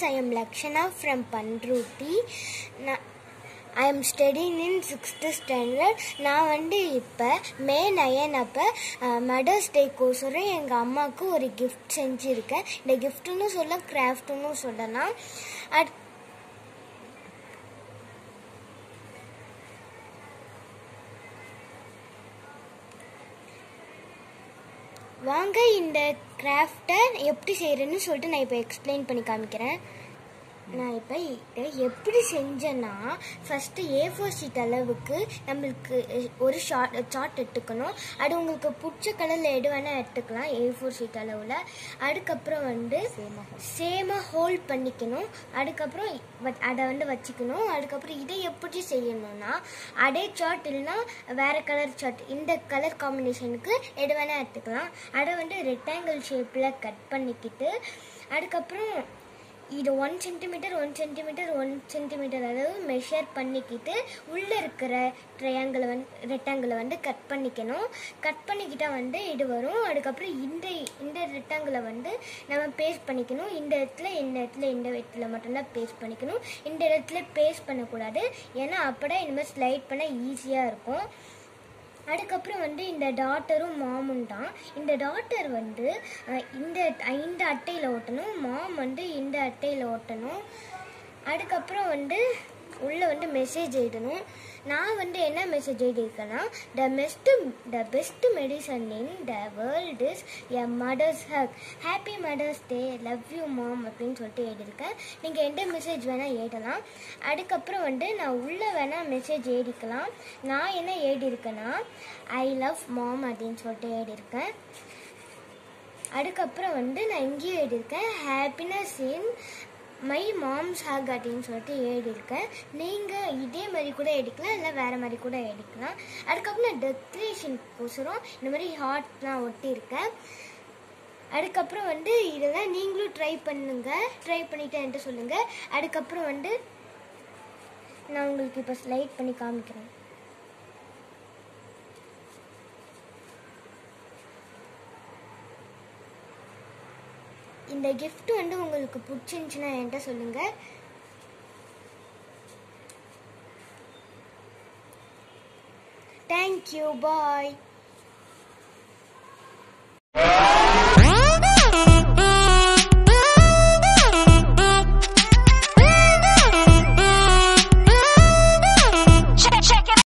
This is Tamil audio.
friends I am Lakshana from Panruti நான் I am studying in sixth standard நான் வந்து இப்போ மே நயன் அப்போ மதர்ஸ் டேக்கோசரம் எங்கள் அம்மாவுக்கு ஒரு கிஃப்ட் செஞ்சுருக்கேன் இந்த கிஃப்ட்டுன்னு சொல்ல கிராஃப்ட்டுன்னு சொல்லலாம் அட் வாங்க இந்த கிராஃப்டை எப்படி செய்கிறேன்னு சொல்லிட்டு நான் இப்போ எக்ஸ்பிளைன் பண்ணி காமிக்கிறேன் நான் இப்போ இதை எப்படி செஞ்சேன்னா ஃபஸ்ட்டு ஏ ஃபோர் ஷீட் அளவுக்கு நம்மளுக்கு ஒரு ஷார்ட் சார்ட் எடுத்துக்கணும் அது உங்களுக்கு பிடிச்ச கலரில் எது வேணால் எடுத்துக்கலாம் ஏ ஃபோர் ஷீட் அளவில் அதுக்கப்புறம் வந்து சேமாக ஹோல்ட் பண்ணிக்கணும் அதுக்கப்புறம் வ- அதை வந்து வச்சுக்கணும் அதுக்கப்புறம் இதை எப்படி செய்யணும்னா அதே சார்ட் இல்லைன்னா வேறு கலர் சார்ட் இந்த கலர் காம்பினேஷனுக்கு எது வேணால் எடுத்துக்கலாம் அதை வந்து ரெக்டாங்கிள் ஷேப்பில் கட் பண்ணிக்கிட்டு அதுக்கப்புறம் இது one centimetre one centimetre one centimetre அளவு மெஷர் பண்ணிக்கிட்டு உள்ளே இருக்கிற ட்ரையாங்கிளை வந்து ரெக்டாங்கிளை வந்து கட் பண்ணிக்கணும் கட் பண்ணிக்கிட்டா வந்து இது வரும் அதுக்கப்புறம் இந்த இந்த ரெக்டாங்கிளை வந்து நம்ம பேஸ்ட் பண்ணிக்கணும் இந்த இடத்துல இந்த இடத்துல இந்த இடத்துல மட்டும்தான் பேஸ்ட் பண்ணிக்கணும் இந்த இடத்துல பேஸ்ட் பண்ணக்கூடாது ஏன்னா அப்போ இனிமேல் ஸ்லைட் பண்ண ஈஸியாக இருக்கும் அதுக்கப்புறம் வந்து இந்த டாட்டரும் மாமும் தான் இந்த டாட்டர் வந்து அஹ், இந்த இந்த அட்டையில் ஓட்டணும் மாம் வந்து இந்த அட்டையில் ஓட்டணும் அதுக்கப்புறம் வந்து உள்ளே வந்து மெசேஜ் எழுதணும் நான் வந்து என்ன மெசேஜ் எழுதியிருக்கேன்னா the best the best medicine in the world is a mother's hug happy mother's day love you mom அப்படின்னு சொல்லிட்டு எழுதியிருக்கேன் நீங்கள் எந்த மெசேஜ் வேணால் எழுதலாம் அதுக்கப்புறம் வந்து நான் உள்ளே வேணால் மெசேஜ் எழுதிக்கலாம் நான் என்ன எழுதியிருக்கேன்னா ஐ லவ் மாம் அப்படின்னு சொல்லிட்டு எழுதியிருக்கேன் அதுக்கப்புறம் வந்து நான் இங்கேயும் எழுதியிருக்கேன் happiness in my mom's hug அப்படின்னு சொல்லிட்டு எழுதியிருக்கேன் நீங்கள் இதே மாதிரி கூட எடுக்கலாம் இல்லை வேறு மாதிரி கூட எடுக்கலாம் அதுக்கப்புறம் நான் டெக்கரேஷனுக்கோசரம் இந்த மாதிரி ஹார்ட்லாம் ஒட்டியிருக்கேன் அதுக்கப்புறம் வந்து இதெல்லாம் நீங்களும் ட்ரை பண்ணுங்க ட்ரை பண்ணிட்டு என்கிட்ட சொல்லுங்கள் அதுக்கப்புறம் வந்து நான் உங்களுக்கு இப்போ ஸ்லைட் பண்ணி காமிக்கிறேன் இந்த gift வந்து உங்களுக்கு பிடிச்சிருந்துச்சுன்னா என்கிட்ட சொல்லுங்கள் தேங்க்யூ பாய்